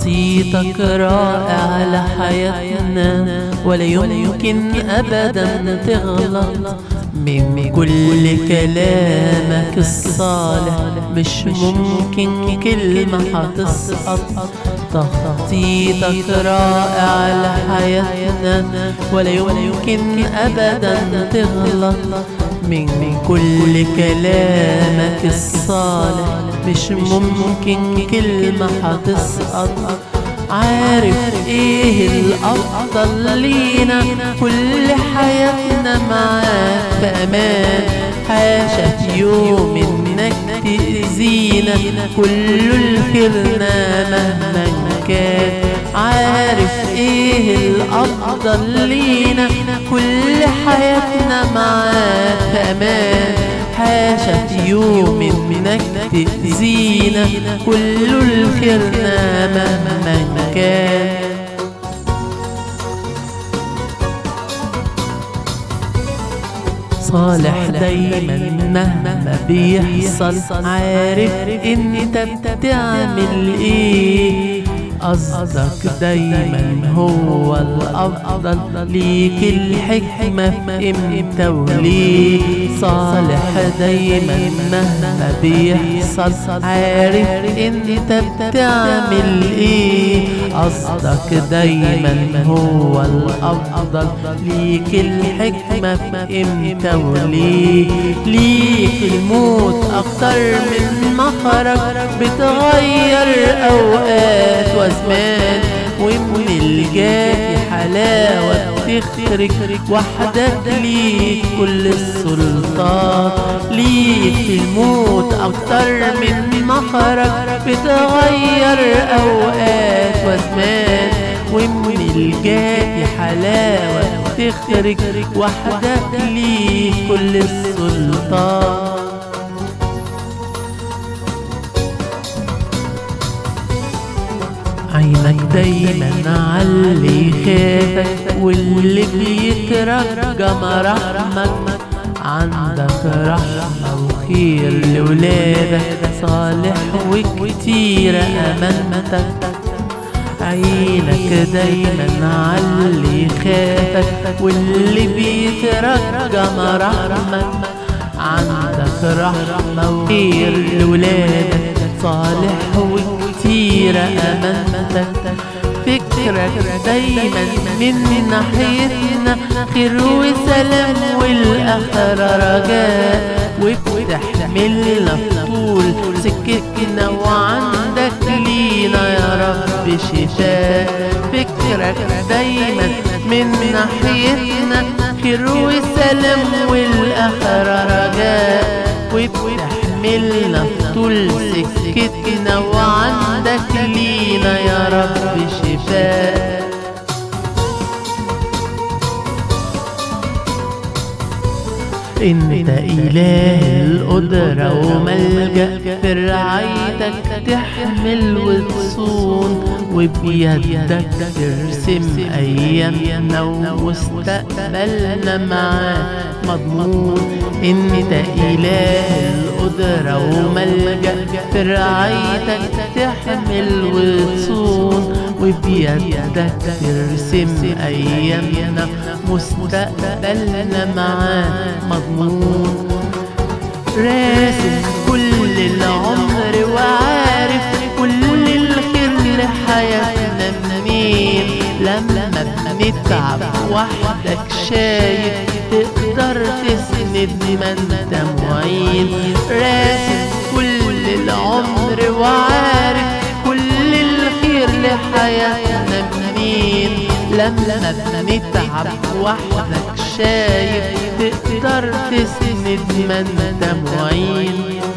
تخطيطك رائع لحياتنا ولا يمكن أبدا تغلط من كل كلامك الصالح مش ممكن كلمة هتسقط تخطيطك رائع لحياتنا ولا يمكن أبدا تغلط من كل كلامك الصالح مش ممكن كلمة هتسقط عارف ايه الافضل لينا كل حياتنا معاك بامان حاشا في يوم انك تأذينا كل الخيرنا مهما كان عارف ايه الافضل لينا كل حياتنا معاك بامان حاشا في يوم انك تأذينا كل الخيرنا مهما كان صالح دايما مهما بيحصل عارف انت بتعمل ايه قصدك دايما هو الأفضل ليك الحكمة في امتى وليه صالح دايما مهما بيحصل عارف انت بتعمل ايه قصدك دايما هو الأفضل ليك الحكمة في امتى وليه ليك الموت أكتر من مخرج بتغير أوقات وزمان ومن الجاي حلاوة تخرج وحدك ليك كل السلطان ليك الموت أكتر من مخرج بتغير أوقات وزمان ومن الجاي حلاوة تخرج وحدك ليك كل السلطان عينك دايما علي خافك واللي بيترجى مراحمك عندك رحمة وخير لولادك صالح وكتير أمانتك عينك دايما علي خافك واللي بيترجى مراحمك عندك رحمة وخير لولادك صالح وكتير أمانتك فكرك دايما من ناحيتنا خير وسلام والآخرة رجاء وبتحملنا في طول سكتنا وعندك لينا يا رب شفاء فكرك دايما من ناحيتنا خير وسلام والآخرة رجاء وبتحملنا في طول سكتنا وعندك لينا يا رب شفاء انت اله القدرة وملجأ في رعايتك تحمل وتصون وبيدك ترسم ايامنا ومستقبلنا معاك مضمون انت اله القدرة وملجأ في رعايتك تحمل وتصون وبيدك ترسم ايامنا مستقبلنا معاك مضمون راسم كل العمر وعارف كل الخير لحياتنا منين لما بنتعب وحدك شايف تقدر تسند ما انت معين راسم كل العمر وعارف كل الخير لحياتنا منين لما بنتعب وحدك شايف تقدر تسند ما انت معين